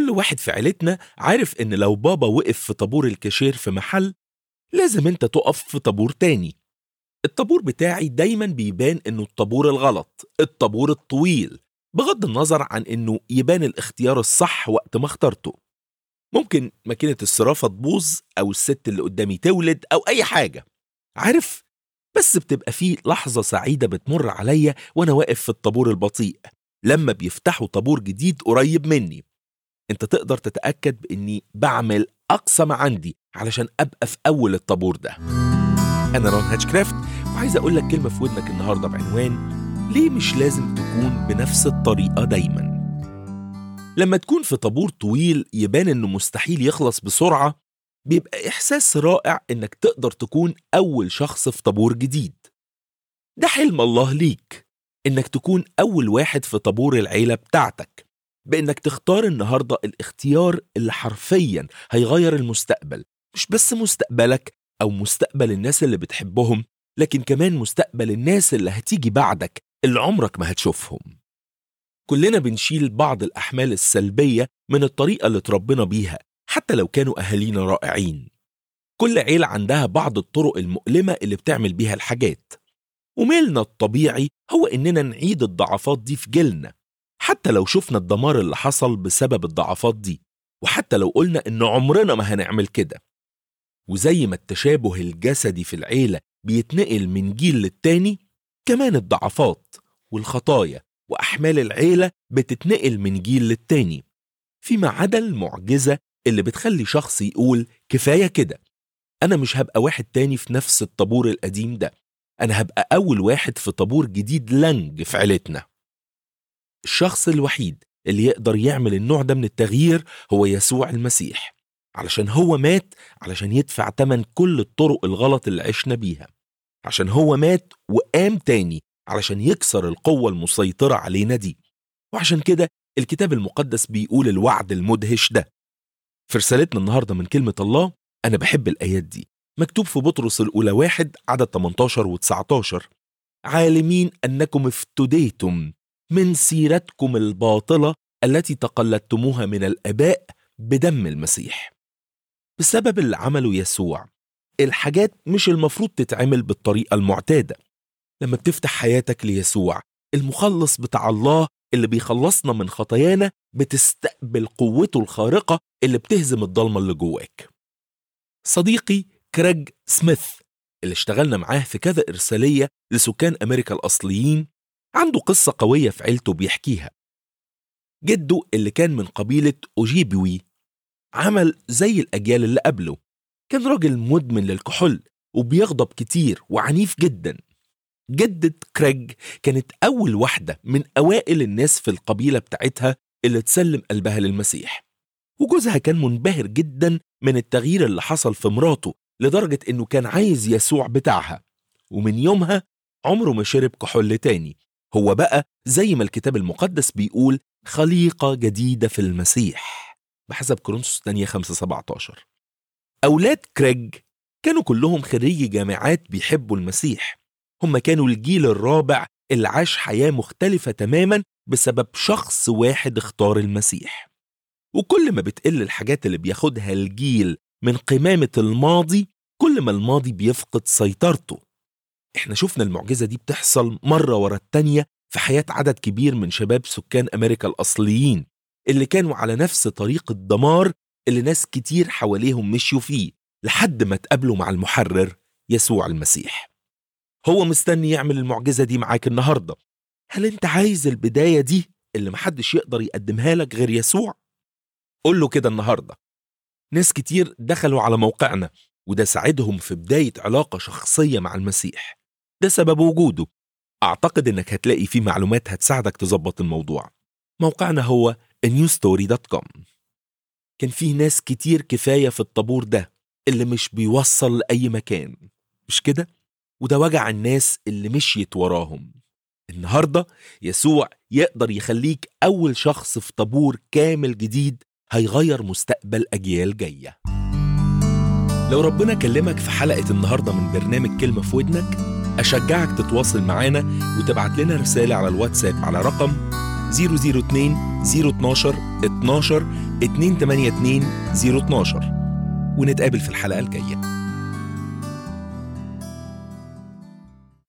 كل واحد في عيلتنا عارف إن لو بابا وقف في طابور الكاشير في محل لازم أنت تقف في طابور تاني الطابور بتاعي دايما بيبان إنه الطابور الغلط الطابور الطويل بغض النظر عن إنه يبان الاختيار الصح وقت ما اخترته ممكن ماكينة الصرافة تبوظ أو الست اللي قدامي تولد أو أي حاجة عارف بس بتبقى فيه لحظة سعيدة بتمر عليا وأنا واقف في الطابور البطيء لما بيفتحوا طابور جديد قريب مني انت تقدر تتأكد بإني بعمل أقصى ما عندي علشان أبقى في أول الطابور ده أنا رون هاتشكرافت وعايز أقول لك كلمة في ودنك النهاردة بعنوان ليه مش لازم تكون بنفس الطريقة دايما لما تكون في طابور طويل يبان إنه مستحيل يخلص بسرعة بيبقى إحساس رائع إنك تقدر تكون أول شخص في طابور جديد ده حلم الله ليك إنك تكون أول واحد في طابور العيلة بتاعتك بإنك تختار النهاردة الاختيار اللي حرفيا هيغير المستقبل مش بس مستقبلك أو مستقبل الناس اللي بتحبهم لكن كمان مستقبل الناس اللي هتيجي بعدك اللي عمرك ما هتشوفهم كلنا بنشيل بعض الأحمال السلبية من الطريقة اللي اتربينا بيها حتى لو كانوا أهالينا رائعين كل عيلة عندها بعض الطرق المؤلمة اللي بتعمل بيها الحاجات وميلنا الطبيعي هو إننا نعيد الضعفات دي في جيلنا حتى لو شفنا الدمار اللي حصل بسبب الضعفات دي وحتى لو قلنا إن عمرنا ما هنعمل كده وزي ما التشابه الجسدي في العيلة بيتنقل من جيل للتاني كمان الضعفات والخطايا وأحمال العيلة بتتنقل من جيل للتاني فيما عدا المعجزة اللي بتخلي شخص يقول كفاية كده أنا مش هبقى واحد تاني في نفس الطابور القديم ده أنا هبقى أول واحد في طابور جديد لنج في عيلتنا الشخص الوحيد اللي يقدر يعمل النوع ده من التغيير هو يسوع المسيح علشان هو مات علشان يدفع تمن كل الطرق الغلط اللي عشنا بيها عشان هو مات وقام تاني علشان يكسر القوة المسيطرة علينا دي وعشان كده الكتاب المقدس بيقول الوعد المدهش ده في رسالتنا النهاردة من كلمة الله أنا بحب الآيات دي مكتوب في بطرس الأولى واحد عدد 18 و 19 عالمين أنكم افتديتم من سيرتكم الباطلة التي تقلدتموها من الآباء بدم المسيح بسبب اللي عمله يسوع الحاجات مش المفروض تتعمل بالطريقة المعتادة لما بتفتح حياتك ليسوع المخلص بتاع الله اللي بيخلصنا من خطايانا بتستقبل قوته الخارقة اللي بتهزم الضلمة اللي جواك صديقي كريج سميث اللي اشتغلنا معاه في كذا إرسالية لسكان أمريكا الأصليين عنده قصة قوية في عيلته بيحكيها جده اللي كان من قبيلة أوجيبوي عمل زي الأجيال اللي قبله كان راجل مدمن للكحول وبيغضب كتير وعنيف جدا جدة كريج كانت أول واحدة من أوائل الناس في القبيلة بتاعتها اللي تسلم قلبها للمسيح وجوزها كان منبهر جدا من التغيير اللي حصل في مراته لدرجة إنه كان عايز يسوع بتاعها ومن يومها عمره ما شرب كحول تاني هو بقى زي ما الكتاب المقدس بيقول خليقة جديدة في المسيح بحسب كورنثوس الثانية 5 17 أولاد كريج كانوا كلهم خريجي جامعات بيحبوا المسيح هم كانوا الجيل الرابع اللي عاش حياة مختلفة تماما بسبب شخص واحد اختار المسيح وكل ما بتقل الحاجات اللي بياخدها الجيل من قمامة الماضي كل ما الماضي بيفقد سيطرته احنا شفنا المعجزة دي بتحصل مرة ورا التانية في حياة عدد كبير من شباب سكان أمريكا الأصليين اللي كانوا على نفس طريق الدمار اللي ناس كتير حواليهم مشيوا فيه لحد ما تقابلوا مع المحرر يسوع المسيح هو مستني يعمل المعجزة دي معاك النهاردة هل انت عايز البداية دي اللي محدش يقدر يقدمها لك غير يسوع؟ قول له كده النهاردة ناس كتير دخلوا على موقعنا وده ساعدهم في بداية علاقة شخصية مع المسيح ده سبب وجوده أعتقد إنك هتلاقي فيه معلومات هتساعدك تظبط الموضوع موقعنا هو newstory.com كان فيه ناس كتير كفاية في الطابور ده اللي مش بيوصل لأي مكان مش كده؟ وده وجع الناس اللي مشيت وراهم النهاردة يسوع يقدر يخليك أول شخص في طابور كامل جديد هيغير مستقبل أجيال جاية لو ربنا كلمك في حلقة النهاردة من برنامج كلمة في ودنك أشجعك تتواصل معانا وتبعت لنا رسالة على الواتساب على رقم 002 012 12 282 012 ونتقابل في الحلقة الجاية